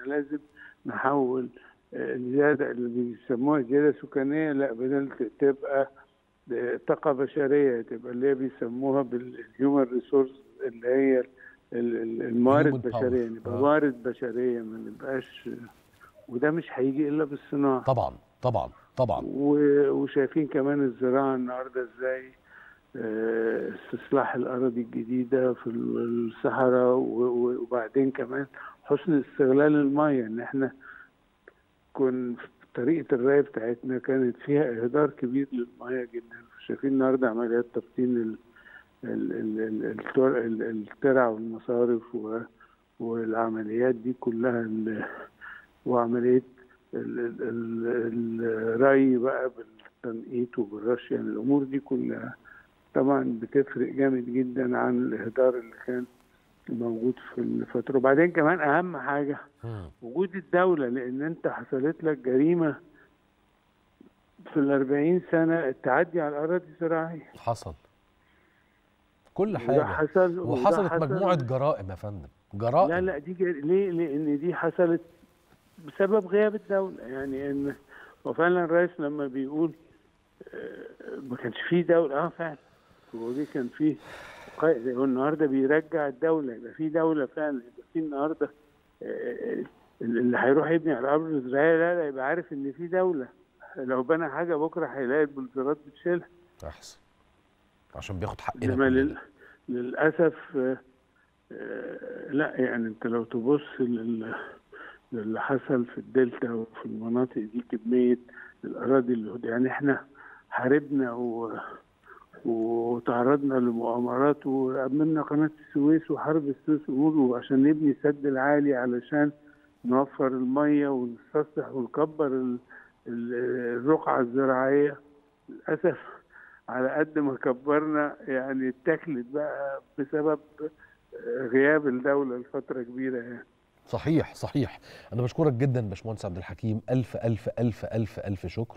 لازم نحول الزياده اللي بيسموها زياده سكانيه لا بدل تبقى طاقه بشريه تبقى اللي هي بيسموها بالهيومن ريسورس اللي هي الموارد البشريه نبقى يعني موارد بشريه ما نبقاش وده مش هيجي الا بالصناعه طبعا طبعا طبعا وشايفين كمان الزراعه النهارده ازاي استصلاح الاراضي الجديده في الصحراء وبعدين كمان حسن استغلال الميه ان احنا كن طريقه الري بتاعتنا كانت فيها اهدار كبير للميه جدا شايفين النهارده عمليات تبطين الترع والمصارف والعمليات دي كلها وعمليه الري بقى بالتنقيط وبالرش يعني الامور دي كلها طبعا بتفرق جامد جدا عن الاهدار اللي كان موجود في الفتره وبعدين كمان اهم حاجه وجود الدوله لان انت حصلت لك جريمه في ال 40 سنه التعدي على الاراضي الزراعيه حصل كل حاجه حصل وحصلت حصل مجموعه جرائم يا فندم جرائم لا لا دي جر... ليه لان دي حصلت بسبب غياب الدوله يعني ان وفعلا الرئيس لما بيقول ما كانش فيه دوله اه فعلا هو دي كان فيه هو النهارده بيرجع الدوله يبقى في دوله فعلا يبقى في النهارده اللي هيروح يبني على الارض الزراعيه لا لا يبقى عارف ان في دوله لو بنى حاجه بكره هيلاقي البلدرات بتشيلها احسن عشان بياخد حقنا انما لل... للاسف لا يعني انت لو تبص لل... للي حصل في الدلتا وفي المناطق دي كميه الاراضي اللي يعني احنا حاربنا و... وتعرضنا لمؤامرات وعملنا قناه السويس وحرب السويس امور عشان نبني السد العالي علشان نوفر الميه ونستصلح ونكبر الرقعه الزراعيه للاسف على قد ما كبرنا يعني اتاكلت بقى بسبب غياب الدوله لفتره كبيره يعني صحيح صحيح انا بشكرك جدا باشمهندس عبد الحكيم الف الف الف الف الف شكر